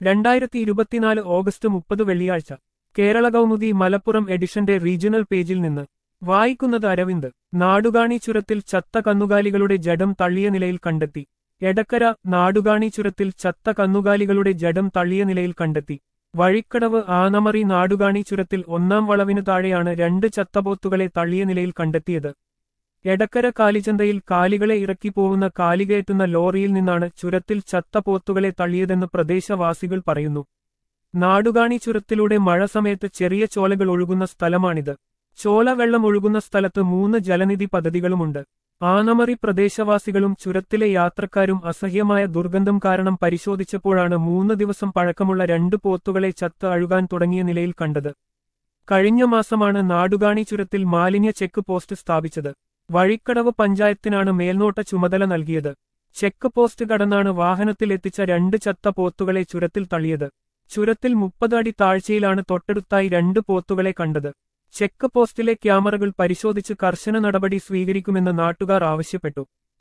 രണ്ടായിരത്തി ഇരുപത്തിനാല് ഓഗസ്റ്റ് മുപ്പത് വെള്ളിയാഴ്ച കേരള കൗമുദി മലപ്പുറം എഡിഷന്റെ റീജിയണൽ പേജിൽ നിന്ന് വായിക്കുന്നത് അരവിന്ദ് നാടുകാണി ചുരത്തിൽ ചത്ത കന്നുകാലികളുടെ ജഡം തള്ളിയ നിലയിൽ കണ്ടെത്തി എടക്കര നാടുകാണി ചുരത്തിൽ ചത്ത കന്നുകാലികളുടെ ജഡം തള്ളിയ നിലയിൽ കണ്ടെത്തി വഴിക്കടവ് ആനമറി നാടുകാണി ചുരത്തിൽ ഒന്നാം വളവിനു താഴെയാണ് രണ്ട് ചത്തപോത്തുകളെ തള്ളിയ നിലയിൽ കണ്ടെത്തിയത് എടക്കര കാലിചന്തയിൽ കാലികളെ ഇറക്കി പോകുന്ന കാലികയറ്റുന്ന ലോറിയിൽ നിന്നാണ് ചുരത്തിൽ ചത്ത പോത്തുകളെ തള്ളിയതെന്ന് പ്രദേശവാസികൾ പറയുന്നു നാടുകാണി ചുരത്തിലൂടെ മഴ സമയത്ത് ചെറിയ ചോലകൾ ഒഴുകുന്ന സ്ഥലമാണിത് ചോല വെള്ളം ഒഴുകുന്ന സ്ഥലത്ത് മൂന്ന് ജലനിധി പദ്ധതികളുമുണ്ട് ആനമറി പ്രദേശവാസികളും ചുരത്തിലെ യാത്രക്കാരും അസഹ്യമായ ദുർഗന്ധം കാരണം പരിശോധിച്ചപ്പോഴാണ് മൂന്ന് ദിവസം പഴക്കമുള്ള രണ്ട് പോത്തുകളെ ചത്ത് അഴുകാൻ തുടങ്ങിയ നിലയിൽ കണ്ടത് കഴിഞ്ഞ മാസമാണ് നാടുകാണി ചുരത്തിൽ മാലിന്യ ചെക്ക് പോസ്റ്റ് സ്ഥാപിച്ചത് വഴിക്കടവ് പഞ്ചായത്തിനാണ് മേൽനോട്ട ചുമതല നൽകിയത് ചെക്ക് പോസ്റ്റ് കടന്നാണ് വാഹനത്തിൽ എത്തിച്ച രണ്ട് ചത്ത പോത്തുകളെ ചുരത്തിൽ തള്ളിയത് ചുരത്തിൽ മുപ്പത് അടി താഴ്ചയിലാണ് തൊട്ടടുത്തായി രണ്ട് പോത്തുകളെ കണ്ടത് ചെക്ക് പോസ്റ്റിലെ ക്യാമറകൾ പരിശോധിച്ച് കർശന നടപടി സ്വീകരിക്കുമെന്ന് നാട്ടുകാർ ആവശ്യപ്പെട്ടു